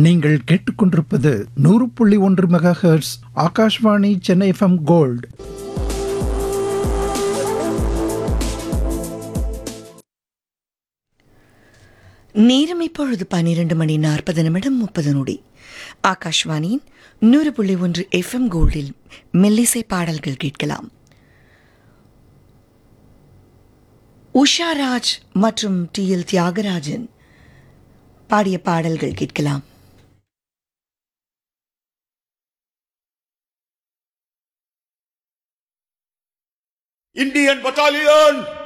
நீங்கள் கேட்டுக்கொண்டிருப்பது நூறு புள்ளி ஒன்று மெகா ஹெர்ட்ஸ் ஆகாஷ்வாணி சென்னை எஃப்எம் கோல்ட் நேரம் இப்பொழுது பன்னிரண்டு மணி நாற்பது நிமிடம் முப்பது நொடி ஆகாஷ்வாணியின் நூறு புள்ளி ஒன்று எஃப்எம் கோல்டில் மெல்லிசை பாடல்கள் கேட்கலாம் உஷாராஜ் மற்றும் டி எல் தியாகராஜன் பாடிய பாடல்கள் கேட்கலாம் Indian Battalion